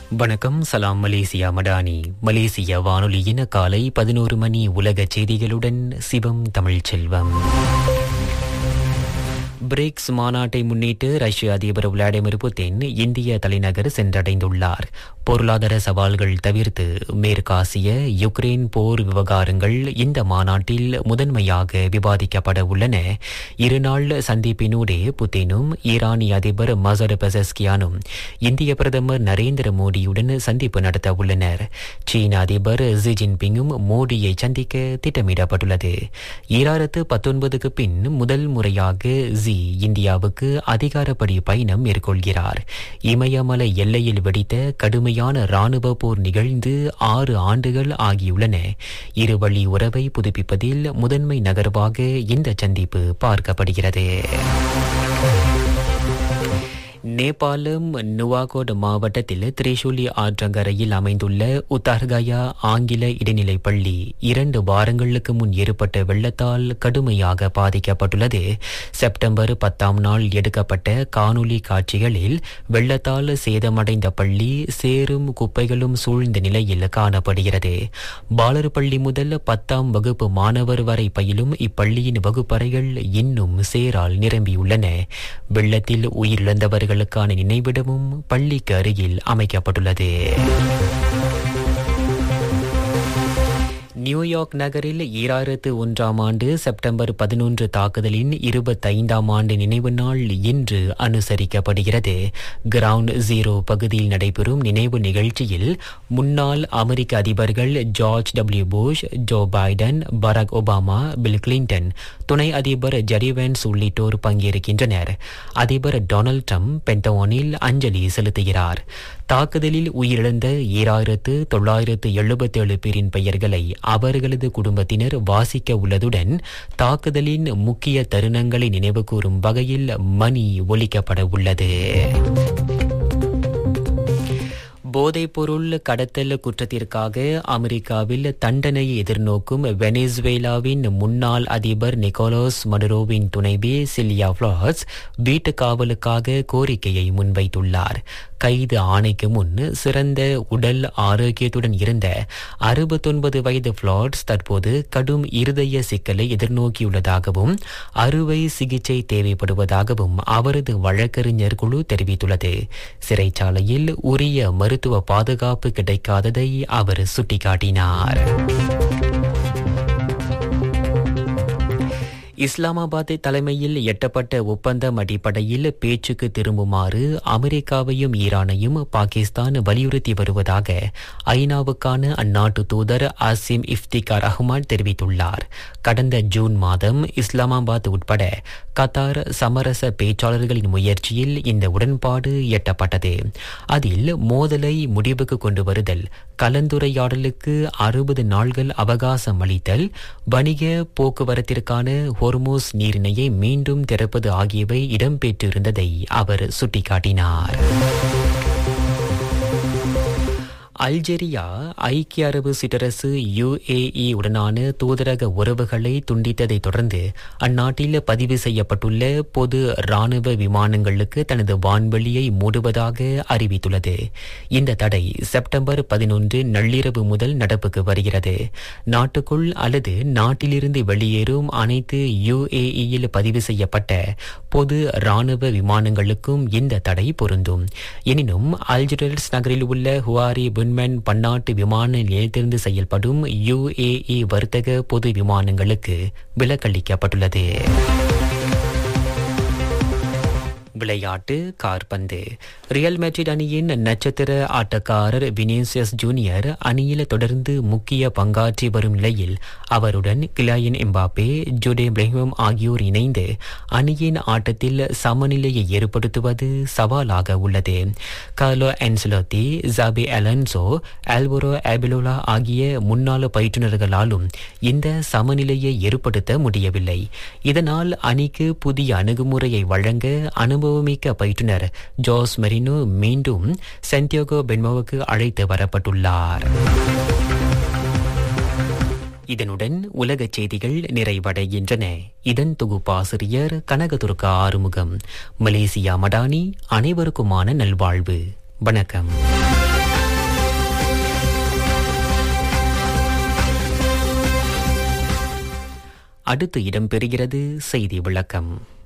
வணக்கம் சலாம் மலேசியா மடானி மலேசிய வானொலியின் காலை பதினோரு மணி உலக செய்திகளுடன் சிவம் தமிழ்ச்செல்வம் பிரிக்ஸ் மாநாட்டை முன்னிட்டு ரஷ்ய அதிபர் விளாடிமிர் புட்டின் இந்திய தலைநகர் சென்றடைந்துள்ளார் பொருளாதார சவால்கள் தவிர்த்து மேற்காசிய யுக்ரைன் போர் விவகாரங்கள் இந்த மாநாட்டில் முதன்மையாக விவாதிக்கப்பட உள்ளன இருநாள் சந்திப்பினூடே புட்டினும் ஈரானிய அதிபர் மசர் பெசஸ்கியானும் இந்திய பிரதமர் நரேந்திர மோடியுடன் சந்திப்பு நடத்த உள்ளனர் சீன அதிபர் ஜி ஜின்பிங்கும் மோடியை சந்திக்க திட்டமிடப்பட்டுள்ளது ஈராயிரத்து பத்தொன்பதுக்கு பின் முதல் முறையாக ஜி இந்தியாவுக்கு அதிகாரப்படி பயணம் மேற்கொள்கிறார் இமயமலை எல்லையில் வெடித்த கடுமையான ராணுவ போர் நிகழ்ந்து ஆறு ஆண்டுகள் ஆகியுள்ளன இருவழி உறவை புதுப்பிப்பதில் முதன்மை நகர்வாக இந்த சந்திப்பு பார்க்கப்படுகிறது நேபாளம் நுவாகோட் மாவட்டத்தில் திரிசூலி ஆற்றங்கரையில் அமைந்துள்ள உத்தார்கயா ஆங்கில இடைநிலைப் பள்ளி இரண்டு வாரங்களுக்கு முன் ஏற்பட்ட வெள்ளத்தால் கடுமையாக பாதிக்கப்பட்டுள்ளது செப்டம்பர் பத்தாம் நாள் எடுக்கப்பட்ட காணொலி காட்சிகளில் வெள்ளத்தால் சேதமடைந்த பள்ளி சேரும் குப்பைகளும் சூழ்ந்த நிலையில் காணப்படுகிறது பாலர் பள்ளி முதல் பத்தாம் வகுப்பு மாணவர் வரை பயிலும் இப்பள்ளியின் வகுப்பறைகள் இன்னும் சேரால் நிரம்பியுள்ளன வெள்ளத்தில் உயிரிழந்தவர்களுக்கான நினைவிடமும் பள்ளிக்கு அருகில் அமைக்கப்பட்டுள்ளது நியூயார்க் நகரில் ஈராயிரத்து ஒன்றாம் ஆண்டு செப்டம்பர் பதினொன்று தாக்குதலின் இருபத்தைந்தாம் ஆண்டு நினைவு நாள் இன்று அனுசரிக்கப்படுகிறது கிரவுண்ட் ஜீரோ பகுதியில் நடைபெறும் நினைவு நிகழ்ச்சியில் முன்னாள் அமெரிக்க அதிபர்கள் George W Bush Joe Biden Barack Obama Bill Clinton துணை அதிபர் ஜெரிவென்ஸ் உள்ளிட்டோர் பங்கேற்கின்றனர் அதிபர் டொனால்ட் ட்ரம்ப் பென்டவானில் அஞ்சலி செலுத்துகிறார் தாக்குதலில் உயிரிழந்த ஈராயிரத்து தொள்ளாயிரத்து எழுபத்தேழு பேரின் பெயர்களை அவர்களது குடும்பத்தினர் வாசிக்க உள்ளதுடன் தாக்குதலின் முக்கிய தருணங்களை நினைவுகூரும் வகையில் மணி ஒலிக்கப்பட உள்ளது போதைப்பொருள் கடத்தல் குற்றத்திற்காக அமெரிக்காவில் தண்டனையை எதிர்நோக்கும் வெனிசுவேலாவின் முன்னாள் அதிபர் நிக்கோலோஸ் மடுரோவின் துணைவி சில்லியா ஃபிளாஸ் வீட்டு காவலுக்காக கோரிக்கையை முன்வைத்துள்ளார் கைது ஆணைக்கு முன் சிறந்த உடல் ஆரோக்கியத்துடன் இருந்த அறுபத்தொன்பது வயது ஃபிளாட்ஸ் தற்போது கடும் இருதய சிக்கலை எதிர்நோக்கியுள்ளதாகவும் அறுவை சிகிச்சை தேவைப்படுவதாகவும் அவரது வழக்கறிஞர் குழு தெரிவித்துள்ளது சிறைச்சாலையில் உரிய மருத்துவ பாதுகாப்பு கிடைக்காததை அவர் சுட்டிக்காட்டினார் இஸ்லாமாபாத் தலைமையில் எட்டப்பட்ட ஒப்பந்தம் அடிப்படையில் பேச்சுக்கு திரும்புமாறு அமெரிக்காவையும் ஈரானையும் பாகிஸ்தான் வலியுறுத்தி வருவதாக ஐநாவுக்கான அந்நாட்டு தூதர் அசிம் இஃப்திகார் ரஹ்மான் தெரிவித்துள்ளார் கடந்த ஜூன் மாதம் இஸ்லாமாபாத் உட்பட கத்தார் சமரச பேச்சாளர்களின் முயற்சியில் இந்த உடன்பாடு எட்டப்பட்டது அதில் மோதலை முடிவுக்கு கொண்டு வருதல் கலந்துரையாடலுக்கு அறுபது நாள்கள் அவகாசம் அளித்தல் வணிக போக்குவரத்திற்கான ஹொர்மோஸ் நீரிணையை மீண்டும் திறப்பது ஆகியவை இடம்பெற்றிருந்ததை அவர் சுட்டிக்காட்டினார் அல்ஜெரியா ஐக்கிய அரபு சிற்றரசு யுஏஇ உடனான தூதரக உறவுகளை துண்டித்ததை தொடர்ந்து அந்நாட்டில் பதிவு செய்யப்பட்டுள்ள பொது ராணுவ விமானங்களுக்கு தனது வான்வெளியை மூடுவதாக அறிவித்துள்ளது இந்த தடை செப்டம்பர் பதினொன்று நள்ளிரவு முதல் நடப்புக்கு வருகிறது நாட்டுக்குள் அல்லது நாட்டிலிருந்து வெளியேறும் அனைத்து யுஏஇயில் பதிவு செய்யப்பட்ட பொது ராணுவ விமானங்களுக்கும் இந்த தடை பொருந்தும் எனினும் அல்ஜிரல்ஸ் நகரில் உள்ள ஹுவாரி புன்மன் பன்னாட்டு விமான நிலையத்திலிருந்து செயல்படும் யுஏஇ வர்த்தக பொது விமானங்களுக்கு விலக்களிக்கப்பட்டுள்ளது விளையாட்டு கார்பந்து ரியல் மெட்ரிட் அணியின் நட்சத்திர ஆட்டக்காரர் வினிசியஸ் ஜூனியர் அணியில் தொடர்ந்து முக்கிய பங்காற்றி வரும் நிலையில் அவருடன் கிலாயின் எம்பாப்பே ஜுடே பிரெஹ்மம் ஆகியோர் இணைந்து அணியின் ஆட்டத்தில் சமநிலையை ஏற்படுத்துவது சவாலாக உள்ளது Carlo Ancelotti Xabi Alonso Alvaro Arbeloa ஆகிய முன்னாள் பயிற்றுநர்களாலும் இந்த சமநிலையை ஏற்படுத்த முடியவில்லை இதனால் அணிக்கு புதிய அணுகுமுறையை வழங்க அனுபவமிக்க பயிற்றுனர் ஜோஸ் மெரினோ மீண்டும் சென்டியோகோ பென்மோவுக்கு அழைத்து வரப்பட்டுள்ளார் இதனுடன் உலகச் செய்திகள் நிறைவடைகின்றன இதன் தொகுப்பாசிரியர் கனகதுர்கா ஆறுமுகம் மலேசியா மடானி அனைவருக்குமான நல்வாழ்வு வணக்கம் அடுத்து இடம்பெறுகிறது செய்தி விளக்கம்